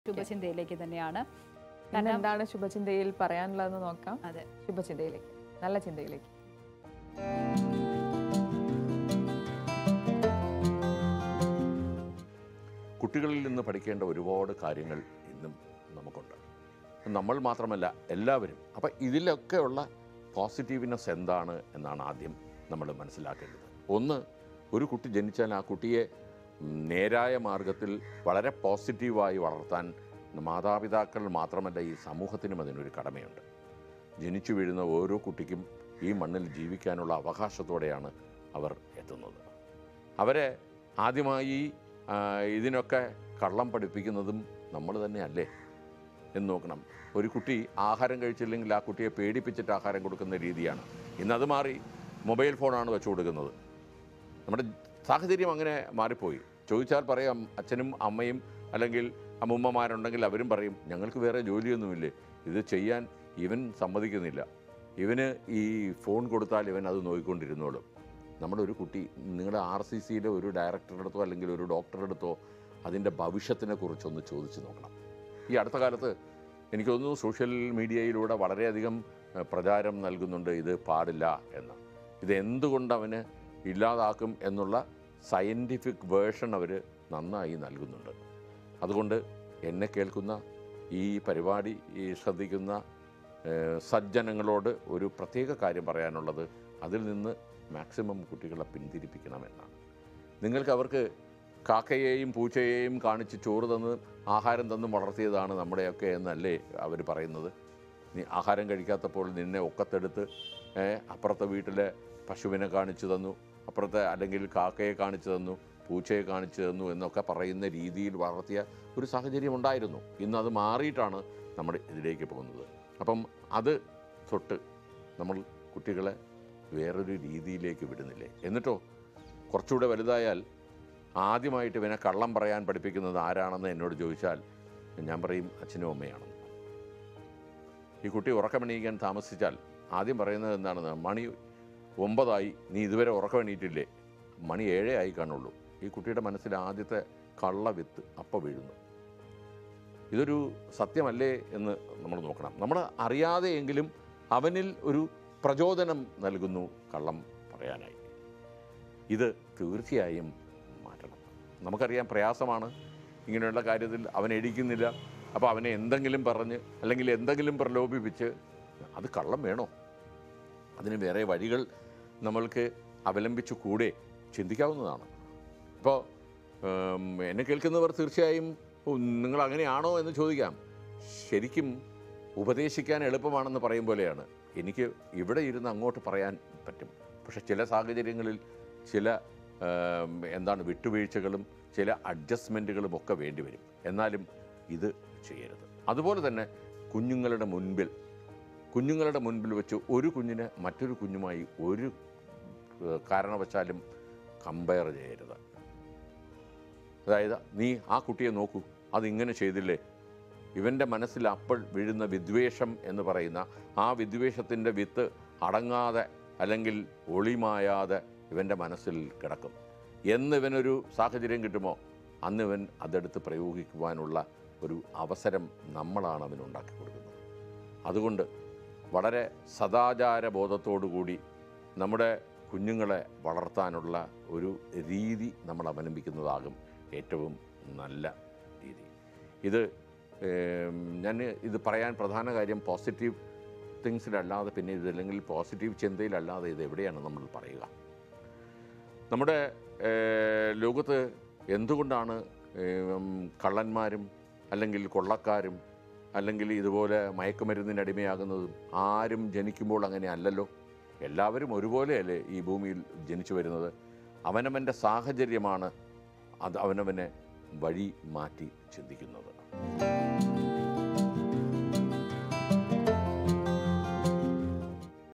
ശുഭചിന്തയിലേക്ക് തന്നെയാണ് ഇന്ന് എന്താണ് ശുഭചിന്തയിൽ പറയാനുള്ളതെന്ന് നോക്കാം അതെ ശുഭചിന്തയിലേക്ക് നല്ല ചിന്തയിലേക്ക് കുട്ടികളിൽ നിന്ന് പഠിക്കേണ്ട ഒരുപാട് കാര്യങ്ങൾ ഇന്നും നമുക്കുണ്ട് നമ്മൾ മാത്രമല്ല എല്ലാവരും അപ്പം ഇതിലൊക്കെയുള്ള പോസിറ്റീവ്നെസ് എന്താണ് എന്നാണ് ആദ്യം നമ്മൾ മനസ്സിലാക്കേണ്ടത് ഒന്ന് ഒരു കുട്ടി ജനിച്ചാൽ ആ കുട്ടിയെ ഉം, നേരായ മാർഗത്തിൽ വളരെ പോസിറ്റീവായി വളർത്താൻ മാതാപിതാക്കൾ മാത്രമല്ല ഈ സമൂഹത്തിനും അതിനൊരു കടമയുണ്ട് ജനിച്ചു വീഴുന്ന ഓരോ കുട്ടിക്കും ഈ മണ്ണിൽ ജീവിക്കാനുള്ള അവകാശത്തോടെയാണ് അവർ എത്തുന്നത് അവരെ ആദ്യമായി ആ, ഇതിനൊക്കെ കള്ളം പഠിപ്പിക്കുന്നതും നമ്മൾ തന്നെയല്ലേ എന്ന് നോക്കണം ഒരു കുട്ടി ആഹാരം കഴിച്ചില്ലെങ്കിൽ ആ കുട്ടിയെ പേടിപ്പിച്ചിട്ട് ആഹാരം കൊടുക്കുന്ന രീതിയാണ് ഇന്നത് മാറി മൊബൈൽ ഫോണാണ് വെച്ചു കൊടുക്കുന്നത് നമ്മുടെ സാഹചര്യം അങ്ങനെ മാറിപ്പോയി ചോദിച്ചാൽ പറയാം അച്ഛനും അമ്മയും അല്ലെങ്കിൽ അമ്മുമ്മമാരുണ്ടെങ്കിൽ അവരും പറയും ഞങ്ങൾക്ക് വേറെ ജോലിയൊന്നുമില്ലേ ഇത് ചെയ്യാൻ ഇവൻ സമ്മതിക്കുന്നില്ല ഇവന് ഈ ഫോൺ കൊടുത്താൽ ഇവൻ അത് നോക്കിക്കൊണ്ടിരുന്നോളും നമ്മുടെ ഒരു കുട്ടി നിങ്ങളുടെ ആർ സി സിയിലെ ഒരു ഡയറക്ടറുടെ അടുത്തോ അല്ലെങ്കിൽ ഒരു ഡോക്ടറുടെ അടുത്തോ അതിൻ്റെ ഭവിഷ്യത്തിനെ കുറിച്ചൊന്ന് ചോദിച്ചു നോക്കണം ഈ അടുത്ത കാലത്ത് എനിക്ക് തോന്നുന്നു സോഷ്യൽ മീഡിയയിലൂടെ വളരെയധികം ഏഹ്, പ്രചാരം നൽകുന്നുണ്ട് ഇത് പാടില്ല എന്ന് ഇത് എന്തുകൊണ്ട് അവന് ഇല്ലാതാക്കും എന്നുള്ള സയൻറ്റിഫിക് വേർഷൻ അവർ നന്നായി നൽകുന്നുണ്ട് അതുകൊണ്ട് എന്നെ കേൾക്കുന്ന ഈ പരിപാടി ഈ ശ്രദ്ധിക്കുന്ന ഏഹ്, സജ്ജനങ്ങളോട് ഒരു പ്രത്യേക കാര്യം പറയാനുള്ളത് അതിൽ നിന്ന് മാക്സിമം കുട്ടികളെ പിന്തിരിപ്പിക്കണമെന്നാണ് നിങ്ങൾക്ക് അവർക്ക് കാക്കയെയും പൂച്ചയെയും കാണിച്ച് ചോറ് തന്ന് ആഹാരം തന്ന് വളർത്തിയതാണ് നമ്മുടെയൊക്കെ എന്നല്ലേ അവർ പറയുന്നത് നീ ആഹാരം കഴിക്കാത്തപ്പോൾ നിന്നെ ഒക്കത്തെടുത്ത് ഏ, അപ്പുറത്തെ വീട്ടിലെ പശുവിനെ കാണിച്ചു തന്നു അപ്പുറത്തെ അല്ലെങ്കിൽ കാക്കയെ കാണിച്ചു തന്നു പൂച്ചയെ കാണിച്ചു തന്നു എന്നൊക്കെ പറയുന്ന രീതിയിൽ വളർത്തിയ ഒരു സാഹചര്യം ഉണ്ടായിരുന്നു ഇന്ന് അത് മാറിയിട്ടാണ് നമ്മൾ ഇതിലേക്ക് പോകുന്നത് അപ്പം അത് തൊട്ട് നമ്മൾ കുട്ടികളെ വേറൊരു രീതിയിലേക്ക് വിടുന്നില്ലേ എന്നിട്ടോ കുറച്ചുകൂടെ വലുതായാൽ ആദ്യമായിട്ട് ഇവനെ കള്ളം പറയാൻ പഠിപ്പിക്കുന്നത് ആരാണെന്ന് എന്നോട് ചോദിച്ചാൽ ഞാൻ പറയും അച്ഛനും അമ്മയാണെന്ന് ഈ കുട്ടി ഉറക്കമെണീക്കാൻ താമസിച്ചാൽ ആദ്യം പറയുന്നത് എന്താണെന്ന് മണി ഒമ്പതായി നീ ഇതുവരെ ഉറക്കമെണീറ്റില്ലേ മണി ഏഴേ ആയി കാണുള്ളൂ ഈ കുട്ടിയുടെ മനസ്സിൽ ആദ്യത്തെ കള്ള വിത്ത് അപ്പം വീഴുന്നു ഇതൊരു സത്യമല്ലേ എന്ന് നമ്മൾ നോക്കണം നമ്മൾ അറിയാതെയെങ്കിലും അവനിൽ ഒരു പ്രചോദനം നൽകുന്നു കള്ളം പറയാനായി ഇത് തീർച്ചയായും മാറ്റണം നമുക്കറിയാം പ്രയാസമാണ് ഇങ്ങനെയുള്ള കാര്യത്തിൽ അവൻ എടിക്കുന്നില്ല അപ്പോൾ അവനെ എന്തെങ്കിലും പറഞ്ഞ് അല്ലെങ്കിൽ എന്തെങ്കിലും പ്രലോഭിപ്പിച്ച് അത് കള്ളം വേണോ അതിന് വേറെ വഴികൾ നമ്മൾക്ക് അവലംബിച്ചു കൂടെ ചിന്തിക്കാവുന്നതാണ് ഇപ്പോൾ ഉം, എന്നെ കേൾക്കുന്നവർ തീർച്ചയായും "ഓ, നിങ്ങൾ അങ്ങനെയാണോ എന്ന് ചോദിക്കാം ശരിക്കും ഉപദേശിക്കാൻ എളുപ്പമാണെന്ന് പറയും പോലെയാണ് എനിക്ക് ഇവിടെ ഇരുന്ന് അങ്ങോട്ട് പറയാൻ പറ്റും പക്ഷെ ചില സാഹചര്യങ്ങളിൽ ചില ഉം, എന്താണ് വിട്ടുവീഴ്ചകളും ചില അഡ്ജസ്റ്റ്മെൻറ്റുകളും ഒക്കെ വേണ്ടി വരും എന്നാലും ഇത് ചെയ്യരുത് അതുപോലെ തന്നെ കുഞ്ഞുങ്ങളുടെ മുൻപിൽ കുഞ്ഞുങ്ങളുടെ മുൻപിൽ വെച്ച് ഒരു കുഞ്ഞിനെ മറ്റൊരു കുഞ്ഞുമായി ഒരു ഏഹ്, കാരണവശാലും കമ്പയർ ചെയ്യരുത് അതായത് നീ ആ കുട്ടിയെ നോക്കൂ അതിങ്ങനെ ചെയ്തില്ലേ ഇവൻ്റെ മനസ്സിൽ അപ്പോൾ വീഴുന്ന വിദ്വേഷം എന്ന് പറയുന്ന ആ വിദ്വേഷത്തിൻ്റെ വിത്ത് അടങ്ങാതെ അല്ലെങ്കിൽ ഒളിമായാതെ ഇവൻ്റെ മനസ്സിൽ കിടക്കും എന്ന് ഇവനൊരു സാഹചര്യം കിട്ടുമോ അന്ന് ഇവൻ അതെടുത്ത് പ്രയോഗിക്കുവാനുള്ള ഒരു അവസരം നമ്മളാണ് അവനുണ്ടാക്കി കൊടുക്കുന്നത് അതുകൊണ്ട് വളരെ സദാചാര ബോധത്തോടു കൂടി നമ്മുടെ കുഞ്ഞുങ്ങളെ വളർത്താനുള്ള ഒരു രീതി നമ്മൾ അവലംബിക്കുന്നതാകും ഏറ്റവും നല്ല രീതി ഇത് ഏം, ഞാൻ ഇത് പറയാൻ പ്രധാന കാര്യം പോസിറ്റീവ് തിങ്സിലല്ലാതെ പിന്നെ ഇത് അല്ലെങ്കിൽ പോസിറ്റീവ് ചിന്തയിലല്ലാതെ ഇത് എവിടെയാണ് നമ്മൾ പറയുക നമ്മുടെ ഏഹ്, ലോകത്ത് എന്തുകൊണ്ടാണ് ഏം, കള്ളന്മാരും അല്ലെങ്കിൽ കൊള്ളക്കാരും അല്ലെങ്കിൽ ഇതുപോലെ മയക്കുമരുന്നിന് അടിമയാകുന്നതും ആരും ജനിക്കുമ്പോൾ അങ്ങനെ അല്ലല്ലോ എല്ലാവരും ഒരുപോലെയല്ലേ ഈ ഭൂമിയിൽ ജനിച്ചു വരുന്നത് അവനവൻ്റെ സാഹചര്യമാണ് അത് അവനവനെ വഴി മാറ്റി ചിന്തിക്കുന്നത്